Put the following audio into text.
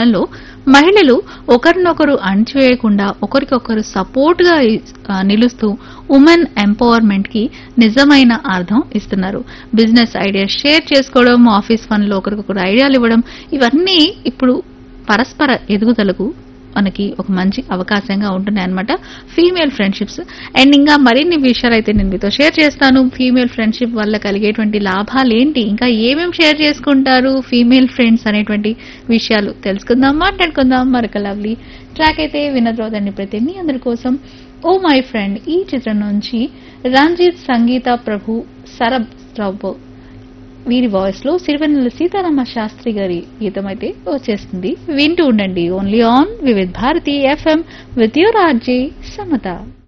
గతంలో మహిళలు ఒకరినొకరు అణచివేయకుండా ఒకరికొకరు సపోర్ట్ గా ఆ, నిలుస్తూ ఉమెన్ ఎంపవర్మెంట్ కి నిజమైన అర్థం ఇస్తున్నారు బిజినెస్ ఐడియాస్ షేర్ చేసుకోవడం ఆఫీస్ పనులు ఒకరికొకరు ఐడియాలు ఇవ్వడం ఇవన్నీ ఇప్పుడు పరస్పర ఎదుగుదలకు మనకి ఒక మంచి అవకాశంగా ఉంటున్నాయి అనమాట ఫీమేల్ ఫ్రెండ్షిప్స్ అండ్ ఇంకా మరిన్ని విషయాలు అయితే నేను మీతో షేర్ చేస్తాను ఫీమేల్ ఫ్రెండ్షిప్ వల్ల కలిగేటువంటి లాభాలు ఏంటి ఇంకా ఏమేమి షేర్ చేసుకుంటారు ఫీమేల్ ఫ్రెండ్స్ అనేటువంటి విషయాలు తెలుసుకుందాం మాట్లాడుకుందాం మరొక లవ్లీ ట్రాక్ అయితే వినద్రోదండి ప్రతి మీ అందరి కోసం ఓ మై ఫ్రెండ్ ఈ చిత్రం నుంచి రంజిత్ సంగీత ప్రభు సరబ్ రావు వీరి వాయిస్ లో సిరివెన్నెల సీతారామ శాస్త్రి గారి గీతం అయితే వచ్చేస్తుంది వింటూ ఉండండి only on Vividh Bharati FM with your RJ Samata